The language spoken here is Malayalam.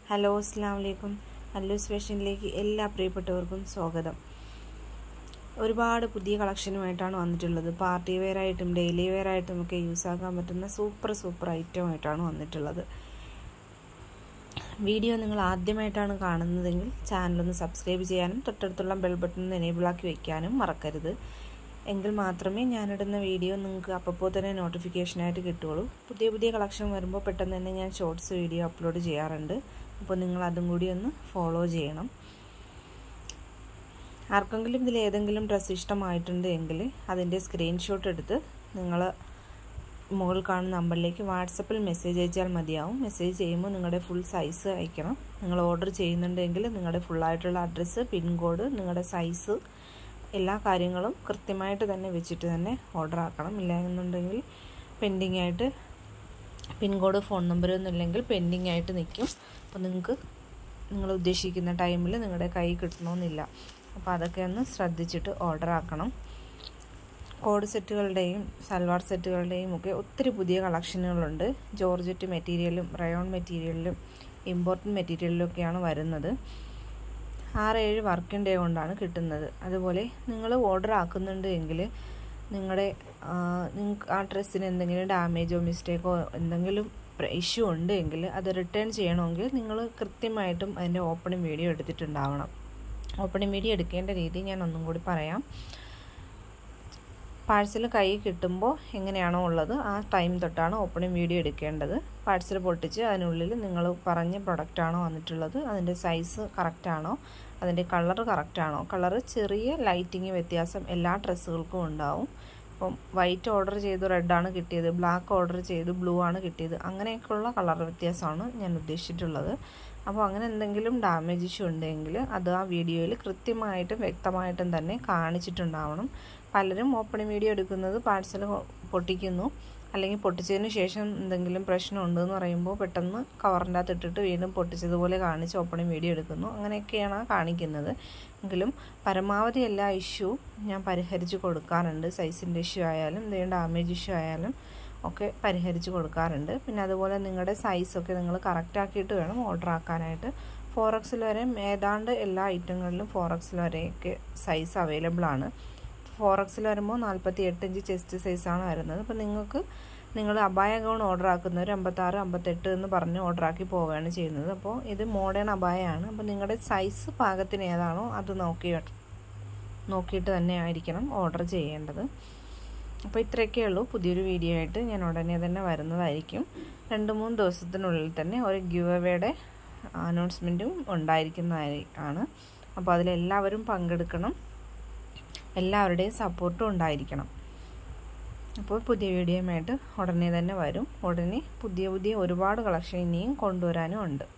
ഹലോ അസ്സാം വലൈക്കും അല്ലൂസ് ഫാഷനിലേക്ക് എല്ലാ പ്രിയപ്പെട്ടവർക്കും സ്വാഗതം ഒരുപാട് പുതിയ കളക്ഷനുമായിട്ടാണ് വന്നിട്ടുള്ളത് പാർട്ടി വെയർ ആയിട്ടും ഡെയിലി വെയർ ആയിട്ടും ഒക്കെ യൂസ് ആക്കാൻ പറ്റുന്ന സൂപ്പർ സൂപ്പർ ഐറ്റമായിട്ടാണ് വന്നിട്ടുള്ളത് വീഡിയോ നിങ്ങൾ ആദ്യമായിട്ടാണ് കാണുന്നതെങ്കിൽ ചാനലൊന്ന് സബ്സ്ക്രൈബ് ചെയ്യാനും തൊട്ടടുത്തുള്ള ബെൽ ബട്ടൺ എനേബിൾ ആക്കി വയ്ക്കാനും മറക്കരുത് എങ്കിൽ മാത്രമേ ഞാനിടുന്ന വീഡിയോ നിങ്ങൾക്ക് അപ്പോൾ തന്നെ നോട്ടിഫിക്കേഷനായിട്ട് കിട്ടുള്ളൂ പുതിയ പുതിയ കളക്ഷൻ വരുമ്പോൾ പെട്ടെന്ന് തന്നെ ഞാൻ ഷോർട്സ് വീഡിയോ അപ്ലോഡ് ചെയ്യാറുണ്ട് അപ്പോൾ നിങ്ങൾ അതും കൂടി ഒന്ന് ഫോളോ ചെയ്യണം ആർക്കെങ്കിലും ഇതിൽ ഏതെങ്കിലും ഡ്രസ്സ് ഇഷ്ടമായിട്ടുണ്ട് എങ്കിൽ അതിൻ്റെ സ്ക്രീൻഷോട്ട് എടുത്ത് നിങ്ങൾ മുകളിൽ കാണുന്ന നമ്പറിലേക്ക് വാട്സപ്പിൽ മെസ്സേജ് അയച്ചാൽ മതിയാവും മെസ്സേജ് ചെയ്യുമ്പോൾ നിങ്ങളുടെ ഫുൾ സൈസ് അയക്കണം നിങ്ങൾ ഓർഡർ ചെയ്യുന്നുണ്ടെങ്കിൽ നിങ്ങളുടെ ഫുള്ളായിട്ടുള്ള അഡ്രസ്സ് പിൻകോഡ് നിങ്ങളുടെ സൈസ് എല്ലാ കാര്യങ്ങളും കൃത്യമായിട്ട് തന്നെ വെച്ചിട്ട് തന്നെ ഓർഡർ ആക്കണം ഇല്ല എന്നുണ്ടെങ്കിൽ പെൻഡിങ് ആയിട്ട് പിൻകോഡ് ഫോൺ നമ്പർ ഒന്നും ഇല്ലെങ്കിൽ പെൻഡിങ് ആയിട്ട് നിൽക്കും അപ്പോൾ നിങ്ങൾക്ക് നിങ്ങൾ ഉദ്ദേശിക്കുന്ന ടൈമിൽ നിങ്ങളുടെ കൈ കിട്ടണമെന്നില്ല അപ്പോൾ അതൊക്കെ ഒന്ന് ശ്രദ്ധിച്ചിട്ട് ഓർഡർ ആക്കണം കോഡ് സെറ്റുകളുടെയും സൽവാർ സെറ്റുകളുടെയും ഒക്കെ ഒത്തിരി പുതിയ കളക്ഷനുകളുണ്ട് ജോർജറ്റ് മെറ്റീരിയലും റയോൺ മെറ്റീരിയലിലും ഇമ്പോർട്ടൻ്റ് മെറ്റീരിയലിലൊക്കെയാണ് വരുന്നത് ആറ് ഏഴ് വർക്കിംഗ് ഡേ കൊണ്ടാണ് കിട്ടുന്നത് അതുപോലെ നിങ്ങൾ ഓർഡർ ആക്കുന്നുണ്ട് എങ്കിൽ നിങ്ങളുടെ നിങ്ങൾക്ക് ആ ഡ്രസ്സിന് എന്തെങ്കിലും ഡാമേജോ മിസ്റ്റേക്കോ എന്തെങ്കിലും ഇഷ്യൂ ഉണ്ട് എങ്കിൽ അത് റിട്ടേൺ ചെയ്യണമെങ്കിൽ നിങ്ങൾ കൃത്യമായിട്ടും അതിൻ്റെ ഓപ്പണിംഗ് വീഡിയോ എടുത്തിട്ടുണ്ടാവണം ഓപ്പണിംഗ് വീഡിയോ എടുക്കേണ്ട രീതി ഞാൻ ഒന്നും കൂടി പറയാം പാഴ്സൽ കൈ കിട്ടുമ്പോൾ എങ്ങനെയാണോ ഉള്ളത് ആ ടൈം തൊട്ടാണ് ഓപ്പണിംഗ് വീഡിയോ എടുക്കേണ്ടത് പാഴ്സൽ പൊട്ടിച്ച് അതിനുള്ളിൽ നിങ്ങൾ പറഞ്ഞ പ്രൊഡക്റ്റാണോ വന്നിട്ടുള്ളത് അതിൻ്റെ സൈസ് കറക്റ്റാണോ അതിൻ്റെ കളർ കറക്റ്റാണോ കളർ ചെറിയ ലൈറ്റിങ് വ്യത്യാസം എല്ലാ ഡ്രസ്സുകൾക്കും ഉണ്ടാവും ഇപ്പം വൈറ്റ് ഓർഡർ ചെയ്ത് റെഡാണ് കിട്ടിയത് ബ്ലാക്ക് ഓർഡർ ചെയ്ത് ബ്ലൂ ആണ് കിട്ടിയത് അങ്ങനെയൊക്കെയുള്ള കളർ വ്യത്യാസമാണ് ഞാൻ ഉദ്ദേശിച്ചിട്ടുള്ളത് അപ്പോൾ അങ്ങനെ എന്തെങ്കിലും ഡാമേജ് ഇഷ്യൂ ഉണ്ടെങ്കിൽ അത് ആ വീഡിയോയിൽ കൃത്യമായിട്ടും വ്യക്തമായിട്ടും തന്നെ കാണിച്ചിട്ടുണ്ടാവണം പലരും ഓപ്പണിംഗ് വീഡിയോ എടുക്കുന്നത് പാഴ്സൽ പൊട്ടിക്കുന്നു അല്ലെങ്കിൽ പൊട്ടിച്ചതിന് ശേഷം എന്തെങ്കിലും പ്രശ്നമുണ്ട് എന്ന് പറയുമ്പോൾ പെട്ടെന്ന് കവറിൻ്റെ അകത്ത് ഇട്ടിട്ട് വീണ്ടും പൊട്ടിച്ചതുപോലെ കാണിച്ച് ഓപ്പണിംഗ് വീഡിയോ എടുക്കുന്നു അങ്ങനെയൊക്കെയാണ് കാണിക്കുന്നത് എങ്കിലും പരമാവധി എല്ലാ ഇഷ്യൂ ഞാൻ പരിഹരിച്ച് കൊടുക്കാറുണ്ട് സൈസിൻ്റെ ഇഷ്യൂ ആയാലും എന്തെങ്കിലും ഡാമേജ് ഇഷ്യൂ ആയാലും ഒക്കെ പരിഹരിച്ച് കൊടുക്കാറുണ്ട് പിന്നെ അതുപോലെ നിങ്ങളുടെ സൈസൊക്കെ നിങ്ങൾ കറക്റ്റ് ആക്കിയിട്ട് വേണം ഓർഡർ ആക്കാനായിട്ട് ഫോർ എക്സിൽ വരെ ഏതാണ്ട് എല്ലാ ഐറ്റങ്ങളിലും ഫോർ എക്സിൽ വരെയൊക്കെ സൈസ് അവൈലബിൾ ആണ് ഫോർ എക്സിൽ വരുമ്പോൾ നാൽപ്പത്തി എട്ട് ഇഞ്ച് ചെസ്റ്റ് സൈസാണ് വരുന്നത് അപ്പോൾ നിങ്ങൾക്ക് നിങ്ങൾ അബായ ഗൗൺ ഓർഡർ ആക്കുന്നവർ അമ്പത്താറ് അമ്പത്തെട്ട് എന്ന് പറഞ്ഞ് ഓർഡർ ആക്കി പോവുകയാണ് ചെയ്യുന്നത് അപ്പോൾ ഇത് മോഡേൺ അബായയാണ് അപ്പോൾ നിങ്ങളുടെ സൈസ് പാകത്തിന് ഏതാണോ അത് നോക്കി നോക്കിയിട്ട് തന്നെ ആയിരിക്കണം ഓർഡർ ചെയ്യേണ്ടത് അപ്പോൾ ഇത്രയൊക്കെ ഉള്ളൂ പുതിയൊരു വീഡിയോ ആയിട്ട് ഞാൻ ഉടനെ തന്നെ വരുന്നതായിരിക്കും രണ്ട് മൂന്ന് ദിവസത്തിനുള്ളിൽ തന്നെ ഒരു ഗിവ് അവയുടെ അനൗൺസ്മെൻറ്റും ഉണ്ടായിരിക്കുന്നതായി ആണ് അപ്പോൾ അതിലെല്ലാവരും പങ്കെടുക്കണം എല്ലാവരുടെയും സപ്പോർട്ടും ഉണ്ടായിരിക്കണം അപ്പോൾ പുതിയ വീഡിയോയുമായിട്ട് ഉടനെ തന്നെ വരും ഉടനെ പുതിയ പുതിയ ഒരുപാട് കളക്ഷൻ ഇനിയും കൊണ്ടുവരാനും ഉണ്ട്